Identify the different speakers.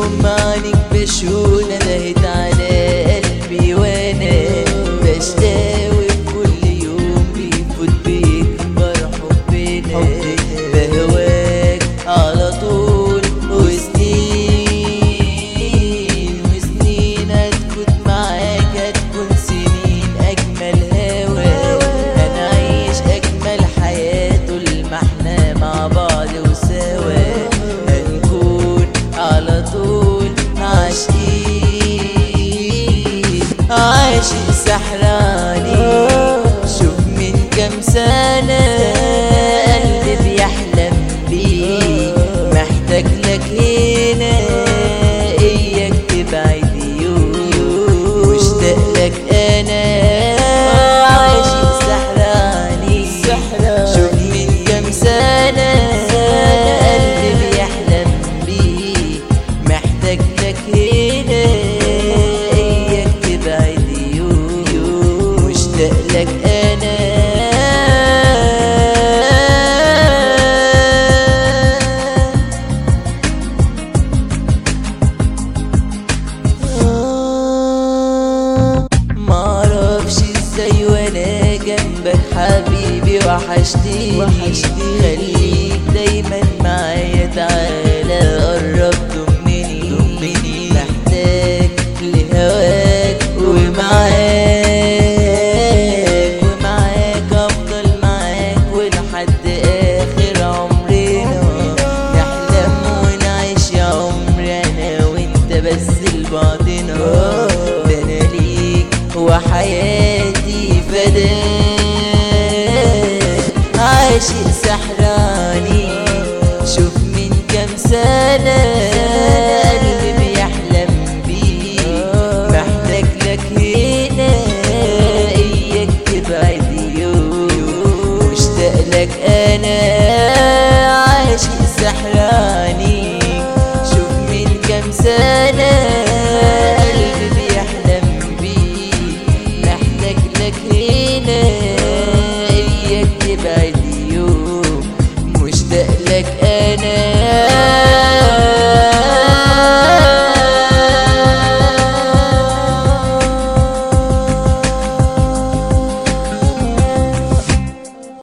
Speaker 1: يوم عنك بشوف ندهت على قلبي وانا بشتاوي كل يوم بيفوت بيكبر حبنا بهواك على طول وسنين وسنين هتكون معاك هتكون سنين أجمل هوا هنعيش أجمل حياة طول ما احنا مع بعض وسوا هنكون على طول عاشقين عاشق سحراني شوف من كام سنة قلبي بيحلم بيك محتاج لك هنا إياك تبعد يوم مشتاق لك أنا عاشق سحراني شوف من كام سنة قلبي بيحلم بيك محتاج لك هنا إياك تبعد يوم مشتاق لك أنا معرفش ازاي وانا جنبك حبيبي وحشتيني
Speaker 2: وحشتيني.
Speaker 1: خليك دايما معايا تعالى قرب ضمني محتاج لهواك ومعاك ومعاك افضل معاك ولحد اخر عمرنا نحلم ونعيش يا عمري انا وانت بس لبعضنا ده انا ليك وحياتي فداك عاشق سحر